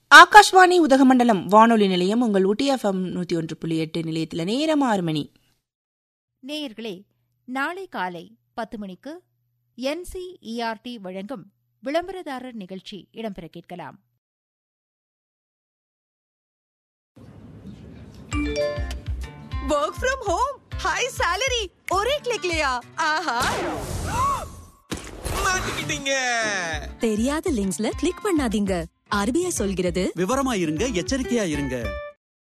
ஆகாஷ்வாணி உதகமண்டலம் வானொலி நிலையம் உங்கள் ஊட்டி எஃப்எம் நூத்தி ஒன்று புள்ளி எட்டு நிலையத்தில் நேரம் ஆறு மணி நேயர்களே நாளை காலை பத்து மணிக்கு என்சிஇஆர்டி வழங்கும் விளம்பரதாரர் நிகழ்ச்சி இடம்பெற கேட்கலாம் work from home high salary और एक क्लिक लिया आहा மாட்டிக்கிட்டீங்க தெரியாத லிங்க்ஸ்ல கிளிக் பண்ணாதீங்க ஆர்பிஐ சொல்கிறது விவரமா இருங்க எச்சரிக்கையா இருங்க